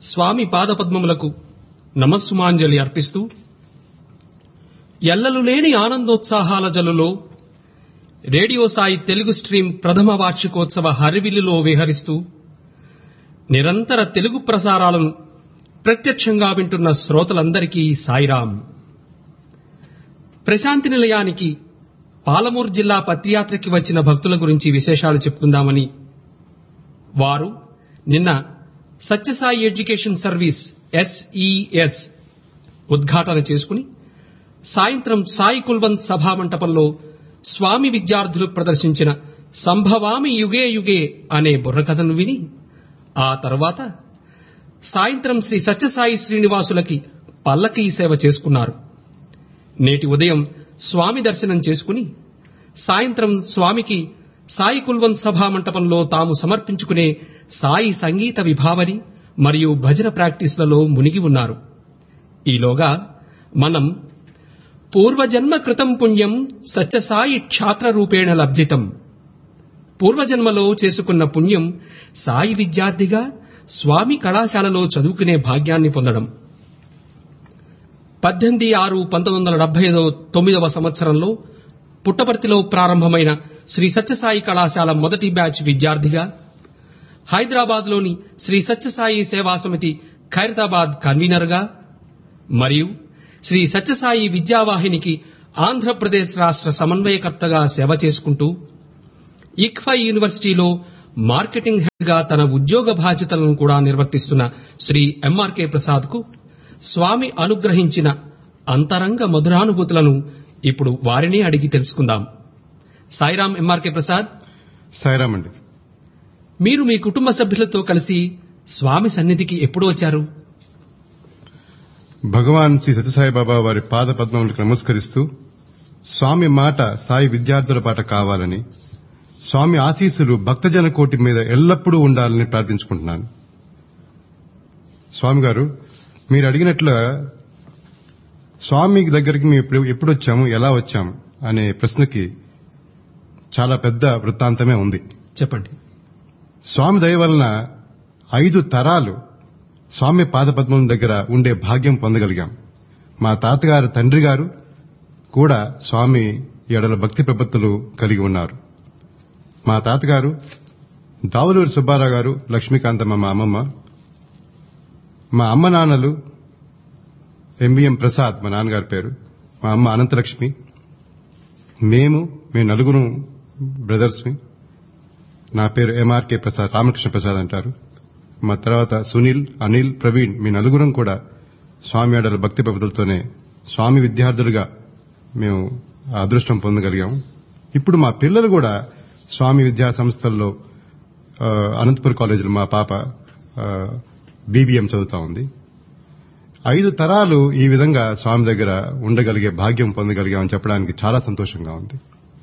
స్వామి పాదపద్మములకు నమస్సుమాంజలి అర్పిస్తూ ఎల్లలు లేని ఆనందోత్సాహాల జలులో రేడియో సాయి తెలుగు స్ట్రీమ్ ప్రథమ వార్షికోత్సవ హరివిల్లులో విహరిస్తూ నిరంతర తెలుగు ప్రసారాలను ప్రత్యక్షంగా వింటున్న శ్రోతలందరికీ సాయిరాం ప్రశాంతి నిలయానికి పాలమూరు జిల్లా పత్రియాత్రకి వచ్చిన భక్తుల గురించి విశేషాలు చెప్పుకుందామని వారు నిన్న సత్యసాయి ఎడ్యుకేషన్ సర్వీస్ ఎస్ఈఎస్ ఉద్ఘాటన చేసుకుని సాయంత్రం సాయి కుల్వంత్ సభామంటపంలో స్వామి విద్యార్థులు ప్రదర్శించిన సంభవామి యుగే యుగే అనే బుర్రకథను విని ఆ తర్వాత సాయంత్రం శ్రీ సత్యసాయి శ్రీనివాసులకి పల్లకీ సేవ చేసుకున్నారు నేటి ఉదయం స్వామి దర్శనం చేసుకుని సాయంత్రం స్వామికి సాయి కుల్వంత్ సభా మంటపంలో తాము సమర్పించుకునే సాయి సంగీత విభావని మరియు భజన ప్రాక్టీస్లలో మునిగి ఉన్నారు ఈలోగా మనం పూర్వజన్మ కృతం పుణ్యం సత్యసాయి క్షాత్ర రూపేణ లబ్ధితం పూర్వజన్మలో చేసుకున్న పుణ్యం సాయి విద్యార్థిగా స్వామి కళాశాలలో చదువుకునే భాగ్యాన్ని పొందడం పద్దెనిమిది ఆరు పంతొమ్మిది వందల డెబ్బై తొమ్మిదవ సంవత్సరంలో పుట్టపర్తిలో ప్రారంభమైన శ్రీ సత్యసాయి కళాశాల మొదటి బ్యాచ్ విద్యార్థిగా హైదరాబాద్లోని శ్రీ సత్యసాయి సేవా సమితి ఖైరతాబాద్ కన్వీనర్గా మరియు శ్రీ సత్యసాయి విద్యావాహినికి ఆంధ్రప్రదేశ్ రాష్ట్ర సమన్వయకర్తగా సేవ చేసుకుంటూ ఇక్ఫై యూనివర్సిటీలో మార్కెటింగ్ హెడ్ గా తన ఉద్యోగ బాధ్యతలను కూడా నిర్వర్తిస్తున్న శ్రీ ఎంఆర్కే ప్రసాద్ కు స్వామి అనుగ్రహించిన అంతరంగ మధురానుభూతులను ఇప్పుడు వారినే అడిగి తెలుసుకుందాం సాయిరాం ఎంఆర్కే ప్రసాద్ సాయిరామ్ అండి మీరు మీ కుటుంబ సభ్యులతో కలిసి స్వామి సన్నిధికి ఎప్పుడు వచ్చారు భగవాన్ శ్రీ సత్యసాయిబాబా వారి పాద పద్మములకు నమస్కరిస్తూ స్వామి మాట సాయి విద్యార్థుల పాట కావాలని స్వామి ఆశీస్సులు భక్తజన కోటి మీద ఎల్లప్పుడూ ఉండాలని ప్రార్థించుకుంటున్నాను స్వామి గారు మీరు అడిగినట్లుగా స్వామి దగ్గరికి మేము ఎప్పుడు ఎప్పుడు వచ్చాము ఎలా వచ్చాము అనే ప్రశ్నకి చాలా పెద్ద వృత్తాంతమే ఉంది చెప్పండి స్వామి దయ వలన ఐదు తరాలు స్వామి పాదపద్మం దగ్గర ఉండే భాగ్యం పొందగలిగాం మా తాతగారు తండ్రి గారు కూడా స్వామి ఎడల భక్తి ప్రపత్తులు కలిగి ఉన్నారు మా తాతగారు దావులూరి సుబ్బారావు గారు లక్ష్మీకాంతమ్మ మా అమ్మమ్మ మా అమ్మ నాన్నలు ఎంవిఎం ప్రసాద్ మా నాన్నగారి పేరు మా అమ్మ అనంతలక్ష్మి మేము మేము నలుగురు బ్రదర్స్మి నా పేరు ఎంఆర్కే ప్రసాద్ రామకృష్ణ ప్రసాద్ అంటారు మా తర్వాత సునీల్ అనిల్ ప్రవీణ్ మీ నలుగురం కూడా స్వామి ఆడల భక్తి ప్రబుతులతోనే స్వామి విద్యార్థులుగా మేము ఆ అదృష్టం పొందగలిగాము ఇప్పుడు మా పిల్లలు కూడా స్వామి విద్యా సంస్థల్లో ఆ, అనంతపురం కాలేజీలో మా పాప బీబీఎం చదువుతా ఉంది ఐదు తరాలు ఈ విధంగా స్వామి దగ్గర ఉండగలిగే భాగ్యం పొందగలిగామని చెప్పడానికి చాలా సంతోషంగా ఉంది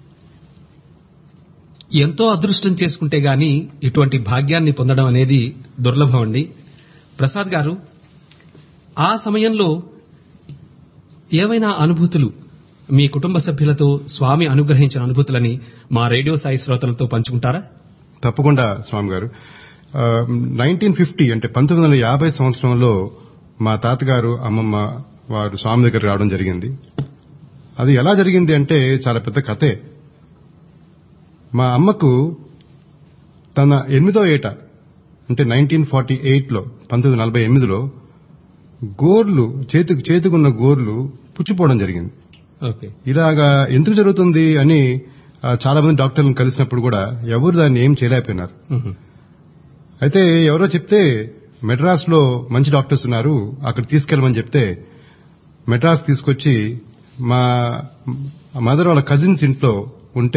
ఎంతో అదృష్టం చేసుకుంటే గాని ఇటువంటి భాగ్యాన్ని పొందడం అనేది దుర్లభం అండి ప్రసాద్ గారు ఆ సమయంలో ఏవైనా అనుభూతులు మీ కుటుంబ సభ్యులతో స్వామి అనుగ్రహించిన అనుభూతులని మా రేడియో సాయి శ్రోతలతో పంచుకుంటారా తప్పకుండా స్వామి గారు నైన్టీన్ ఫిఫ్టీ అంటే పంతొమ్మిది వందల యాభై సంవత్సరంలో మా తాతగారు అమ్మమ్మ వారు స్వామి దగ్గర రావడం జరిగింది అది ఎలా జరిగింది అంటే చాలా పెద్ద కథే మా అమ్మకు తన ఎనిమిదో ఏట అంటే నైన్టీన్ ఫార్టీ ఎయిట్లో పంతొమ్మిది నలభై ఎనిమిదిలో గోర్లు చేతికి చేతికున్న గోర్లు పుచ్చిపోవడం జరిగింది ఓకే ఇలాగా ఎందుకు జరుగుతుంది అని ఆ, చాలా మంది డాక్టర్లను కలిసినప్పుడు కూడా ఎవరు దాన్ని ఏం చేయలేకపోయినారు మ్మ్. అయితే ఎవరో చెప్తే మెడ్రాస్ లో మంచి డాక్టర్స్ ఉన్నారు అక్కడ తీసుకెళ్ళమని చెప్తే మెడ్రాస్ తీసుకొచ్చి మా మదర్ వాళ్ళ కజిన్స్ ఇంట్లో